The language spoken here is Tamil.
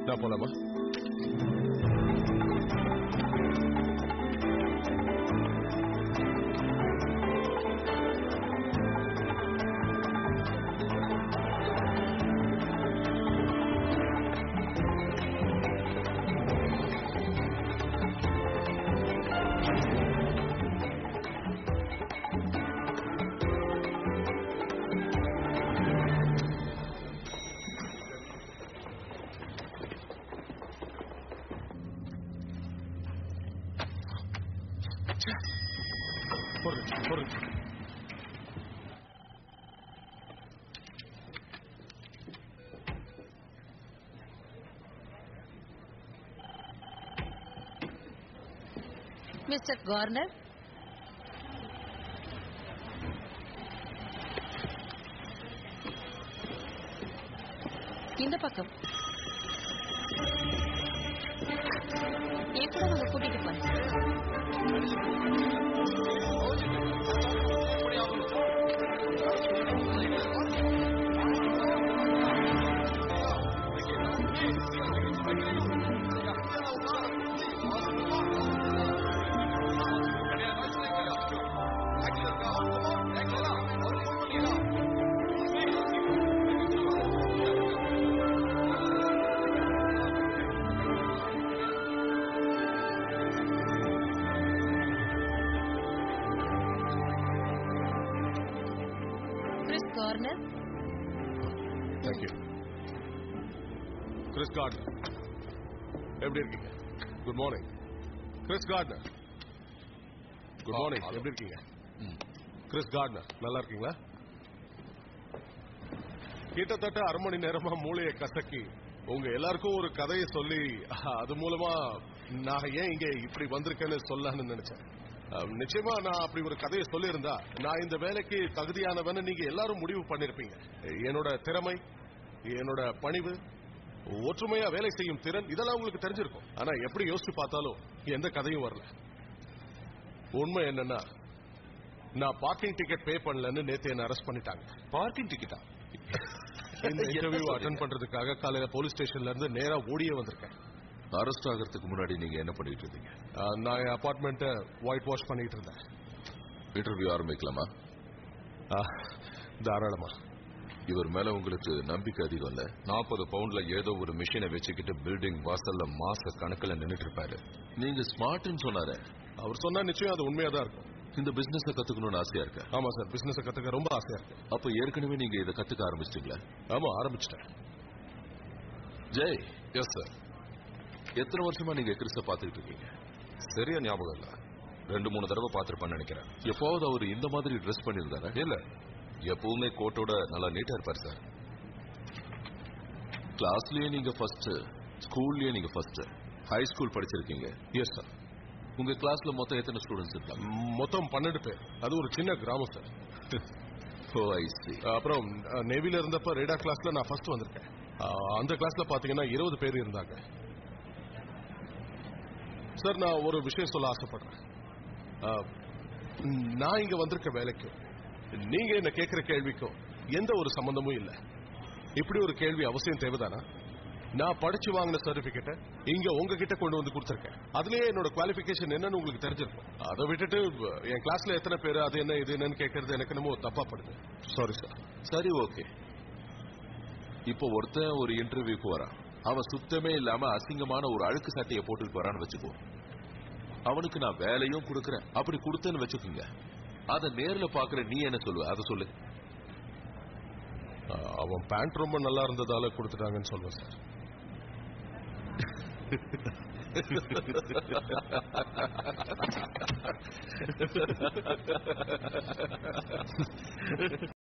நான் போலாமா ஒரு நிமிஷம், ஒரு நிமிஷம். மிஸ்டர் கார்னர் இந்த பக்கம் என் கூட உங்க கூட்டிட்டு போறேன் Chris Corner Thank you. Chris Gardner எப்படி இருக்கீங்க good morning Chris Gardner good morning எப்படி இருக்கீங்க கிறிஸ் கார்டனர் நல்லா இருக்கீங்களா கிட்டத்தட்ட அரை மணி நேரமா மூளையை கசக்கி உங்க எல்லாருக்கும் ஒரு கதையை சொல்லி அது மூலமா நான் ஏன் இங்க இப்படி வந்திருக்கேன்னு சொல்லலாம்னு நினைச்சேன் அஹ், நிச்சயமா நான் அப்படி ஒரு கதையை சொல்லியிருந்தா நான் இந்த வேலைக்கு தகுதியானவன்னு நீங்க எல்லாரும் முடிவு பண்ணிருப்பீங்க என்னோட திறமை என்னோட பணிவு ஒற்றுமையா வேலை செய்யும் திறன் இதெல்லாம் உங்களுக்கு தெரிஞ்சிருக்கும் ஆனா எப்படி யோசிச்சு பார்த்தாலும் எந்த கதையும் வரல உண்மை என்னன்னா நான் பார்க்கிங் டிக்கெட் பே பண்ணலன்னு நேத்து என்ன அரெஸ்ட் பண்ணிட்டாங்க பார்க்கிங் டிக்கெட்டா இந்த இன்டர்வியூ அட்டன் பண்றதுக்காக காலையில போலீஸ் ஸ்டேஷன்ல இருந்து நேரா ஓடியே வந்திருக்கேன் அரெஸ்ட் ஆகிறதுக்கு முன்னாடி நீங்க என்ன பண்ணிட்டு இருந்தீங்க அஹ், நான் என் அபார்ட்மெண்ட்டை ஒயிட் வாஷ் பண்ணிட்டு இருந்தேன் இன்டர்வியூ ஆரம்பிக்கலாமா அஹ், தாராளமா இவர் மேல உங்களுக்கு நம்பிக்கை அதிகம் இல்ல நாற்பது பவுண்ட்ல ஏதோ ஒரு மிஷினை வச்சுக்கிட்டு பில்டிங் வாசல்ல மாச கணக்குல நின்னுட்டு இருப்பாரு நீங்க ஸ்மார்ட்னு சொன்னாரு அவர் சொன்னா நிச்சயம் அது உண்மையா தான் இருக்கும் இந்த பிசினஸ் கத்துக்கணும்னு ஆசையா இருக்க ஆமா சார் பிசினஸ் கத்துக்க ரொம்ப ஆசையா இருக்கு அப்ப ஏற்கனவே நீங்க இதை கத்துக்க ஆரம்பிச்சிட்டீங்களா ஆமா ஆரம்பிச்சிட்டேன் ஜெய் எஸ் சார் எத்தனை வருஷமா நீங்க கிறிஸ்த பாத்துக்கிட்டு இருக்கீங்க சரியா ஞாபகம் இல்ல ரெண்டு மூணு தடவை பார்த்திருப்பான்னு நினைக்கிறேன் எப்போவது அவர் இந்த மாதிரி ட்ரெஸ் பண்ணியிருந்தாரா இல்ல எப்பவுமே கோட்டோட நல்லா நீட்டா இருப்பார் சார் கிளாஸ்லயே நீங்க ஃபர்ஸ்ட் ஸ்கூல்லயே நீங்க ஃபர்ஸ்ட் ஹை ஸ்கூல் படிச்சிருக்கீங்க எஸ் சார் உங்க கிளாஸ்ல மொத்தம் எத்தனை ஸ்டூடெண்ட்ஸ் இருக்காங்க மொத்தம் பன்னெண்டு பேர் அது ஒரு சின்ன கிராமம் சார் ஓ ஐ சி அப்புறம் அஹ், நேவில இருந்தப்ப ரேடா கிளாஸ்ல நான் ஃபர்ஸ்ட் வந்திருக்கேன் அஹ், அந்த கிளாஸ்ல பாத்தீங்கன்னா இருபது பேர் இருந்தாங்க சார் நான் ஒரு விஷயம் சொல்ல ஆசைப்படுறேன் அஹ், நான் இங்க வந்திருக்க வேலைக்கும் நீங்க என்ன கேட்கிற கேள்விக்கும் எந்த ஒரு சம்பந்தமும் இல்ல இப்படி ஒரு கேள்வி அவசியம் தேவைதானா நான் படிச்சு வாங்கின சர்டிபிகேட்டை இங்க உங்ககிட்ட கொண்டு வந்து கொடுத்துருக்கேன் அதுலயே என்னோட குவாலிபிகேஷன் என்னன்னு உங்களுக்கு தெரிஞ்சிருக்கும் அதை விட்டுட்டு அஹ், என் கிளாஸ்ல எத்தனை பேர் அது என்ன இது என்னன்னு கேட்கறது எனக்கு என்னமோ தப்பா படுது சாரி சார் சரி ஓகே இப்போ ஒருத்தன் ஒரு இன்டர்வியூக்கு வரான் அவன் சுத்தமே இல்லாம அசிங்கமான ஒரு அழுக்கு சட்டையை போட்டுட்டு வரான்னு வச்சுக்கோ அவனுக்கு நான் வேலையும் கொடுக்கறேன் அப்படி கொடுத்தேன்னு வச்சுக்கோங்க அத நேர்ல பாக்குற நீ என்ன சொல்லுவ அதை சொல்லு அஹ், அவன் பேண்ட் ரொம்ப நல்லா இருந்ததால கொடுத்துட்டாங்கன்னு சொல்லுவேன் சார்